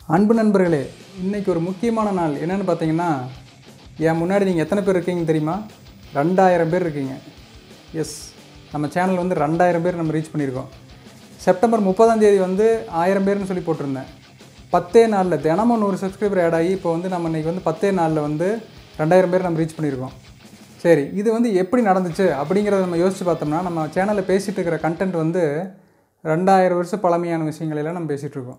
அன்பு நண்பர்களே இன்றைக்கி ஒரு முக்கியமான நாள் என்னென்னு பார்த்தீங்கன்னா என் முன்னாடி நீங்கள் எத்தனை பேர் இருக்கீங்க தெரியுமா ரெண்டாயிரம் பேர் இருக்கீங்க எஸ் நம்ம சேனல் வந்து ரெண்டாயிரம் பேர் நம்ம ரீச் பண்ணியிருக்கோம் செப்டம்பர் முப்பதாம் தேதி வந்து ஆயிரம் பேர்னு சொல்லி போட்டிருந்தேன் பத்தே நாளில் தினமும் நூறு சப்ஸ்கிரைபர் ஆட் ஆகி இப்போ வந்து நம்ம இன்றைக்கி வந்து பத்தே நாளில் வந்து ரெண்டாயிரம் பேர் நம்ம ரீச் பண்ணியிருக்கோம் சரி இது வந்து எப்படி நடந்துச்சு அப்படிங்கிறத நம்ம யோசித்து பார்த்தோம்னா நம்ம சேனலில் பேசிகிட்டு இருக்கிற கண்டென்ட் வந்து ரெண்டாயிரம் வருஷம் பழமையான விஷயங்களெல்லாம் நம்ம பேசிகிட்டு இருக்கோம்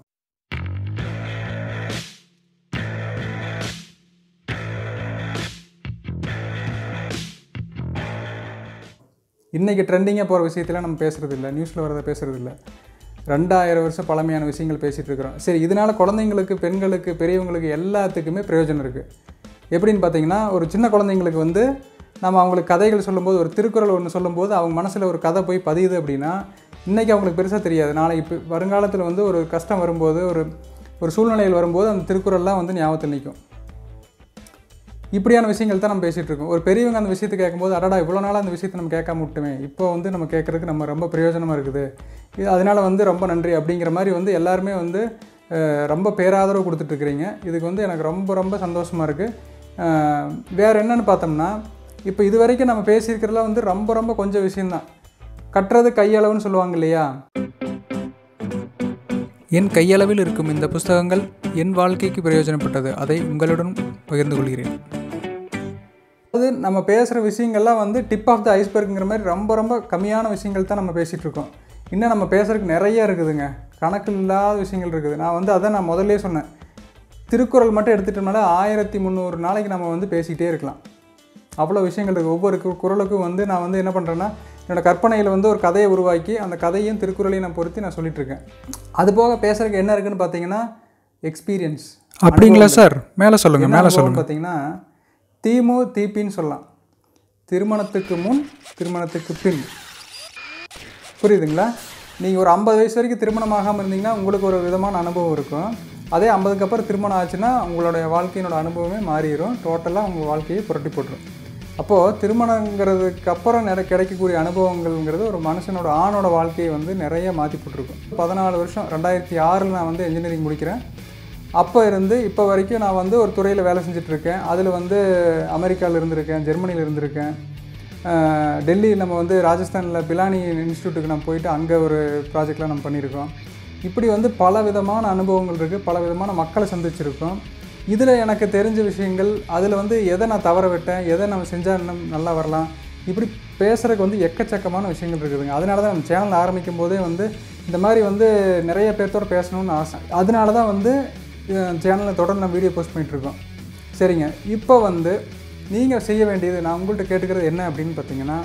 இன்றைக்கி ட்ரெண்டிங்காக போகிற விஷயத்தில் நம்ம பேசுகிறது இல்லை நியூஸில் வரதை பேசுகிறது இல்லை ரெண்டாயிரம் வருஷம் பழமையான விஷயங்கள் பேசிகிட்டு இருக்கிறோம் சரி இதனால் குழந்தைங்களுக்கு பெண்களுக்கு பெரியவங்களுக்கு எல்லாத்துக்குமே பிரயோஜனம் இருக்குது எப்படின்னு பார்த்தீங்கன்னா ஒரு சின்ன குழந்தைங்களுக்கு வந்து நம்ம அவங்களுக்கு கதைகள் சொல்லும்போது ஒரு திருக்குறள் ஒன்று சொல்லும்போது அவங்க மனசில் ஒரு கதை போய் பதியுது அப்படின்னா இன்றைக்கி அவங்களுக்கு பெருசாக தெரியாது நாளைக்கு இப்போ வருங்காலத்தில் வந்து ஒரு கஷ்டம் வரும்போது ஒரு ஒரு சூழ்நிலைகள் வரும்போது அந்த திருக்குறள்லாம் வந்து ஞாபகத்தில் நிற்கும் இப்படியான விஷயங்கள் தான் நம்ம பேசிகிட்டு இருக்கோம் ஒரு பெரியவங்க அந்த விஷயத்தை கேட்கும்போது அடடா இவ்வளோ நாளாக அந்த விஷயத்தை நம்ம கேட்காம விட்டுமே இப்போ வந்து நம்ம கேட்குறதுக்கு நம்ம ரொம்ப பிரயோஜனமாக இருக்குது இது அதனால் வந்து ரொம்ப நன்றி அப்படிங்கிற மாதிரி வந்து எல்லாருமே வந்து அஹ், ரொம்ப பேராதரவு கொடுத்துட்ருக்குறீங்க இதுக்கு வந்து எனக்கு ரொம்ப ரொம்ப சந்தோஷமாக இருக்குது வேறு என்னென்னு பார்த்தோம்னா இப்போ இது வரைக்கும் நம்ம பேசியிருக்கிறதுல வந்து ரொம்ப ரொம்ப கொஞ்சம் விஷயந்தான் கட்டுறது கையளவுன்னு சொல்லுவாங்க இல்லையா என் கையளவில் இருக்கும் இந்த புஸ்தகங்கள் என் வாழ்க்கைக்கு பிரயோஜனப்பட்டது அதை உங்களுடன் பகிர்ந்து கொள்கிறேன் அதாவது நம்ம பேசுகிற விஷயங்கள்லாம் வந்து டிப் ஆஃப் த ஐஸ்பர்க்குங்கிற மாதிரி ரொம்ப ரொம்ப கம்மியான விஷயங்கள் தான் நம்ம பேசிகிட்டு இருக்கோம் இன்னும் நம்ம பேசுகிறதுக்கு நிறைய இருக்குதுங்க கணக்கு இல்லாத விஷயங்கள் இருக்குது நான் வந்து அதை நான் முதல்லே சொன்னேன் திருக்குறள் மட்டும் எடுத்துட்டோம்னால ஆயிரத்தி முந்நூறு நாளைக்கு நம்ம வந்து பேசிக்கிட்டே இருக்கலாம் அவ்வளோ விஷயங்கள் இருக்குது ஒவ்வொரு கு- குறளுக்கும் வந்து நான் வந்து என்ன பண்ணுறேன்னா என்னோடய கற்பனையில் வந்து ஒரு கதையை உருவாக்கி அந்த கதையும் திருக்குறளையும் நான் பொருத்தி நான் சொல்லிட்டு இருக்கேன் அது போக பேசுறதுக்கு என்ன இருக்குன்னு பார்த்தீங்கன்னா எக்ஸ்பீரியன்ஸ் அப்படிங்களா சார் மேலே சொல்லுங்கள் என்ன மேலே அனுபவம்னு சொல்லுங்கள் பார்த்தீங்கன்னா தீமு தீப்பின்னு சொல்லலாம் திருமணத்துக்கு முன் திருமணத்துக்கு பின் புரியுதுங்களா நீங்கள் ஒரு ஐம்பது வயசு வரைக்கும் திருமணம் ஆகாமல் இருந்தீங்கன்னா உங்களுக்கு ஒரு விதமான அனுபவம் இருக்கும் அதே ஐம்பதுக்கு அப்புறம் திருமணம் ஆச்சுன்னா உங்களுடைய வாழ்க்கையினோட அனுபவமே மாறிடும் டோட்டலாக உங்கள் வாழ்க்கையை புரட்டி போட்டுரும் அப்போது திருமணங்கிறதுக்கு அப்புறம் நிறைய கிடைக்கக்கூடிய அனுபவங்கள்ங்கிறது ஒரு மனுஷனோட ஆணோட வாழ்க்கையை வந்து நிறைய மாற்றி போட்டிருக்கும் பதினாலு வருஷம் ரெண்டாயிரத்தி ஆறில் நான் வந்து இன்ஜினியரிங் முடிக்கிறேன் அப்போ இருந்து இப்போ வரைக்கும் நான் வந்து ஒரு துறையில் வேலை செஞ்சுட்ருக்கேன் அதில் வந்து அமெரிக்காவில் இருந்திருக்கேன் ஜெர்மனியில் இருந்திருக்கேன் அஹ் டெல்லி நம்ம வந்து ராஜஸ்தானில் பிலானி இன்ஸ்டியூட்டுக்கு நான் போயிட்டு அங்கே ஒரு ப்ராஜெக்ட்லாம் நம்ம பண்ணியிருக்கோம் இப்படி வந்து பல விதமான அனுபவங்கள் இருக்குது பல விதமான மக்களை சந்திச்சிருக்கோம் இதில் எனக்கு தெரிஞ்ச விஷயங்கள் அதில் வந்து எதை நான் தவற விட்டேன் எதை நம்ம செஞ்சால் இன்னும் நல்லா வரலாம் இப்படி பேசுகிறதுக்கு வந்து எக்கச்சக்கமான விஷயங்கள் இருக்குதுங்க அதனால தான் நம்ம சேனல் ஆரம்பிக்கும் போதே வந்து இந்த மாதிரி வந்து நிறைய பேர்த்தோட பேசணும்னு ஆசை அதனால தான் வந்து சேனலில் தொடர்ந்து நான் வீடியோ போஸ்ட் பண்ணிகிட்ருக்கோம் சரிங்க இப்போ வந்து நீங்கள் செய்ய வேண்டியது நான் உங்கள்கிட்ட கேட்டுக்கிறது என்ன அப்படின்னு பார்த்தீங்கன்னா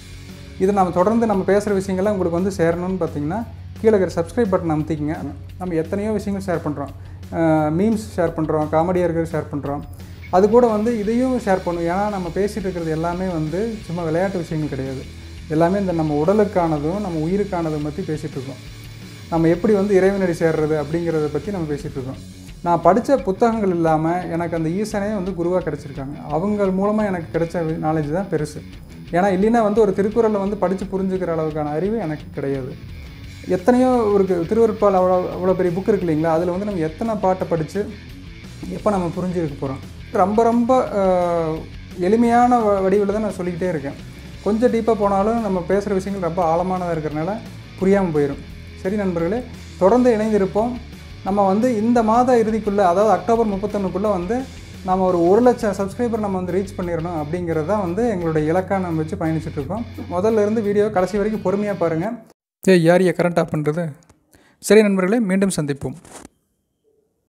இதை நம்ம தொடர்ந்து நம்ம பேசுகிற விஷயங்கள்லாம் உங்களுக்கு வந்து சேரணும்னு பார்த்தீங்கன்னா கீழே இருக்கிற சப்ஸ்கிரைப் பட்டன் அமுத்திக்கங்க நம்ம எத்தனையோ விஷயங்கள் ஷேர் பண்ணுறோம் மீம்ஸ் ஷேர் பண்ணுறோம் காமெடியாக இருக்கிறது ஷேர் பண்ணுறோம் அது கூட வந்து இதையும் ஷேர் பண்ணுவோம் ஏன்னா நம்ம பேசிகிட்டு இருக்கிறது எல்லாமே வந்து சும்மா விளையாட்டு விஷயங்கள் கிடையாது எல்லாமே இந்த நம்ம உடலுக்கானதும் நம்ம உயிருக்கானதும் பற்றி பேசிகிட்டு இருக்கோம் நம்ம எப்படி வந்து இறைவனடி சேர்றது அப்படிங்கிறத பற்றி நம்ம பேசிகிட்டு இருக்கோம் நான் படித்த புத்தகங்கள் இல்லாமல் எனக்கு அந்த ஈசனே வந்து குருவாக கிடச்சிருக்காங்க அவங்க மூலமாக எனக்கு கிடைச்ச நாலேஜ் தான் பெருசு ஏன்னா இல்லைன்னா வந்து ஒரு திருக்குறளை வந்து படித்து புரிஞ்சுக்கிற அளவுக்கான அறிவு எனக்கு கிடையாது எத்தனையோ ஒரு திருவருட்பால் அவ்வளோ அவ்வளோ பெரிய புக் இருக்கு இல்லைங்களா அதில் வந்து நம்ம எத்தனை பாட்டை படித்து எப்போ நம்ம புரிஞ்சுக்க போகிறோம் ரொம்ப ரொம்ப அஹ், எளிமையான வ- வடிவில் தான் நான் சொல்லிக்கிட்டே இருக்கேன் கொஞ்சம் டீப்பாக போனாலும் நம்ம பேசுகிற விஷயங்கள் ரொம்ப ஆழமானதாக இருக்கிறனால புரியாமல் போயிடும் சரி நண்பர்களே தொடர்ந்து இணைந்திருப்போம் நம்ம வந்து இந்த மாத இறுதிக்குள்ளே அதாவது அக்டோபர் முப்பத்தொன்னுக்குள்ளே வந்து நம்ம ஒரு ஒரு லட்சம் சப்ஸ்கிரைபர் நம்ம வந்து ரீச் பண்ணிடணும் அப்படிங்கிறது தான் வந்து எங்களுடைய இலக்காக நம்ம வச்சு பயணிச்சுட்டு இருக்கோம் முதல்ல இருந்து வீடியோ கடைசி வரைக்கும் பொறுமையாக பாருங்கள் ஏய் யார் கரண்ட் ஆஃப் பண்ணுறது சரி நண்பர்களே மீண்டும் சந்திப்போம்